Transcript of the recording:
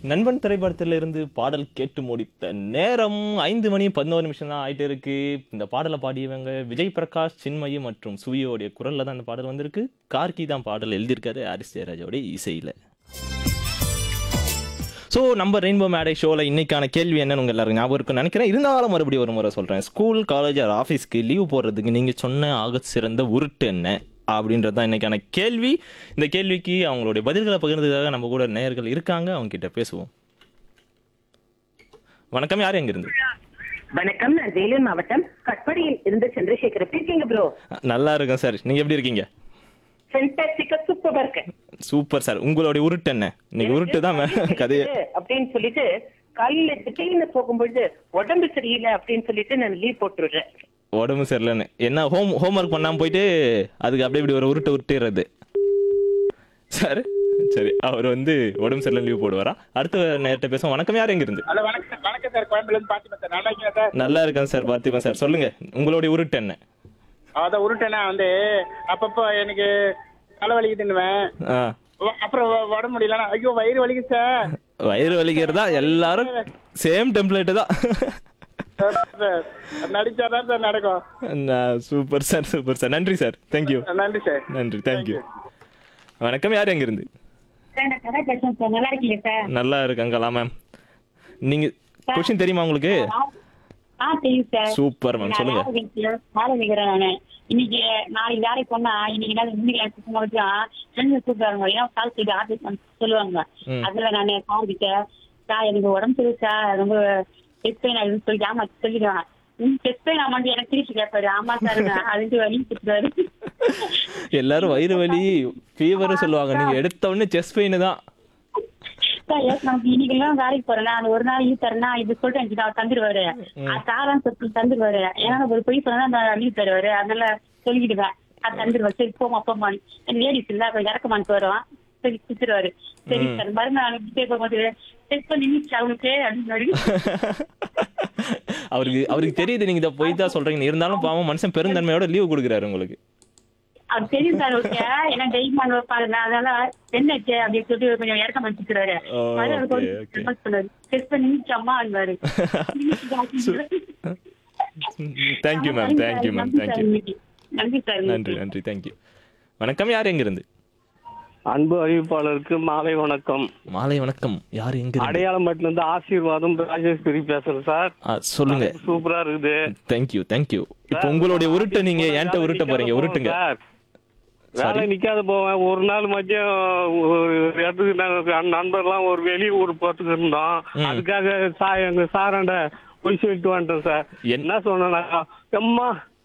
நண்பன் திரைப்படத்துல இருந்து பாடல் கேட்டு முடித்த நேரம் ஐந்து மணி பதினோரு நிமிஷம் தான் ஆயிட்டு இருக்கு இந்த பாடலை பாடியவங்க விஜய் பிரகாஷ் சின்மயி மற்றும் சுவியோடைய குரல்ல தான் இந்த பாடல் வந்திருக்கு கார்கி தான் பாடல் எழுதியிருக்காரு ஹாரிஸ் ஜெயராஜோடைய இசையில ஸோ நம்ம ரெயின்போ மேடை ஷோவில் இன்னைக்கான கேள்வி என்னன்னு உங்க எல்லாரும் ஞாபகம் இருக்குன்னு நினைக்கிறேன் இருந்தாலும் மறுபடியும் ஒரு முறை சொல்கிறேன் ஸ்கூல் காலேஜ் ஆர் ஆஃபீஸ்க்கு லீவ் போடுறதுக்கு நீங்கள் சொன்ன ஆக சிறந்த உருட்டு என்ன அப்படின்றது தான் இன்னைக்கான கேள்வி இந்த கேள்விக்கு அவங்களுடைய பதில்களை பகிர்ந்ததுக்காக நம்ம கூட நேயர்கள் இருக்காங்க அவங்க கிட்ட பேசுவோம் வணக்கம் யார் எங்கிருந்து வணக்கம் நான் வேலூர் மாவட்டம் கட்படியில் இருந்து சந்திரசேகர் எப்படி இருக்கீங்க ப்ரோ நல்லா இருக்கேன் சார் நீங்கள் எப்படி இருக்கீங்க ஃபென்டாஸ்டிக்கா சூப்பரா இருக்கேன் சூப்பர் சார் உங்களுடைய உருட்டு என்ன இன்னைக்கு உருட்டு தான் மே- கதையே அப்படின்னு சொல்லிட்டு காலையில திடீர்னு போகும்பொழுது உடம்பு சரியில்லை அப்படின்னு சொல்லிட்டு நான் லீவ் போட்டுடுறேன் உடம்பு சரியில்லைன்னு என்ன ஹோம் ஹோம்ஒர்க் பண்ணாமல் போயிட்டு அதுக்கு அப்படியே இப்படி ஒரு உருட்டு உருட்டிடுறது சார் சரி அவர் வந்து உடம்பு சரியில்லை லீவ் போடுவாரா அடுத்த நேரத்தை பேசுவோம் வணக்கம் யார் எங்கிருந்து ஹலோ வணக்கம் வணக்கம் சார் கோயம்புல இருந்து பாத்திமா சார் நல்லா இருக்கீங்க சார் நல்லா இருக்கேன் சார் பார்த்திபன் சார் சொல்லுங்க உங்களுடைய உருட்டு என்ன அதான் உருட்டேனா வந்து அப்பப்போ எனக்கு தலை வலிக்குதுன்னுவேன் ஆ வ- அப்புறம் வ- உடம்பு முடியலன்னா ஐயோ வயிறு வலிக்குது சார் வயிறு வலிக்கிறதா எல்லாரும் சேம் டெம்ப்ளேட்டு தான் சார், சார் நடிச்சாதான் சார் நடக்கும் சூப்பர் சார் சூப்பர் சார் நன்றி சார் தேங்க்யூ நன்றி சார் நன்றி தேங்க்யூ வணக்கம் யார் எங்கிருந்து சார் நான் கதை பேசுறேன் சார் நல்லா இருக்கீங்க சார் நல்லா இருக்காங்களா மேம் நீங்கள் கொஷின் தெரியுமா உங்களுக்கு ஆ தெரியும் சார் சூப்பர் மேம் சொல்லுங்க வேலை வைக்கிறேன் நானு இன்னைக்கு நாளைக்கு வேலைக்கு போனா இன்னைக்கு என்ன இன்னைக்கு எனக்கு போகும்போது ஃப்ரெண்ட்ஸ் கூப்பிடுறாங்க ஏன் கால் செய்து ஆஃபீஸ் சொல்லுவாங்க ம். அதுல நான் சார் கிட்ட சார் எனக்கு உடம்பு சரி சார் ரொம்ப டெஸ்ட் பெயின் ஆகுதுன்னு சொல்லிட்டு ஆமா சொல்லிடுவேன் டெஸ்ட் பெயின் ஆமாண்டு எனக்கு திருப்பி கேட்பாரு ஆமா சார் அதுக்கு வலி கொடுத்துருவாரு எல்லாரும் வயிறு வலி ஃபீவர் சொல்லுவாங்க நீங்க எடுத்த உடனே செஸ்ட் பெயின் தான் சார் yes, நான் இன்னைக்கு எல்லாம் வேலைக்கு போறேன் நான் ஒரு நாள் லீவ் தரேன்னா இது சொல்லிட்டு எனக்கு அவர் தந்துருவாரு சாரான்னு சொல்லி தந்துருவாரு ஏன்னா ஒரு பொய் சொன்னா அந்த லீவ் தருவாரு அதனால சொல்லிக்கிடுவேன் அது தந்துருவாரு சரி போமா போமா லேடிஸ் இல்ல அப்ப இறக்கமான்னு வருவான் சரி குத்துருவாரு சரி சார் மறுநாள் வீட்டுக்கு போகும்போது செக் பண்ணி நின்னுச்சு அவனுக்கு அப்படின்னு அவருக்கு அவருக்கு தெரியுது நீங்க இதை போய் தான் சொல்றீங்க இருந்தாலும் பாவம் மனுஷன் பெருந்தன்மையோட லீவ் கொடுக்குறாரு உங்களுக்கு அவர் தெரியும் சார் ஓகே ஏன்னா டெய்லி மான் வைப்பாங்க அதனால என்னாச்சு அப்படின்னு சொல்லிட்டு கொஞ்சம் இறக்க மாட்டிக்கிறாரு ஓ, okay, okay. செக் பண்ணி நின்னுச்சு அம்மா அன்பாரு thank you ma'am thank you ma'am thank you நன்றி சார் நன்றி நன்றி தேங்க்யூ வணக்கம் யார் எங்கிருந்து அன்பு அறிவிப்பாளருக்கு மாலை வணக்கம் மாலை வணக்கம் யார் எங்கிருந்து அடையாளம்பட்டில இருந்து ஆசீர்வாதம் ராஜேஸ்வரி பேசுறேன் சார் ஆ, சொல்லுங்க சூப்பரா இருக்குது தேங்க்யூ தேங்க்யூ இப்போ உங்களுடைய உருட்டை நீங்க என்கிட்ட உருட்ட போறீங்க உருட்டுங்க சார் வேலை நிக்காத போவேன் ஒரு நாள் மதியம் ஒரு இடத்துக்கு நாங்க நண்பர்லாம் ஒரு வெளியூர் போறதுக்கு இருந்தோம் ம். அதுக்காக சா எங்க சாராண்ட போய் சொல்லிட்டு வந்துட்டேன் சார் என்- என்ன சொன்னா அம்மா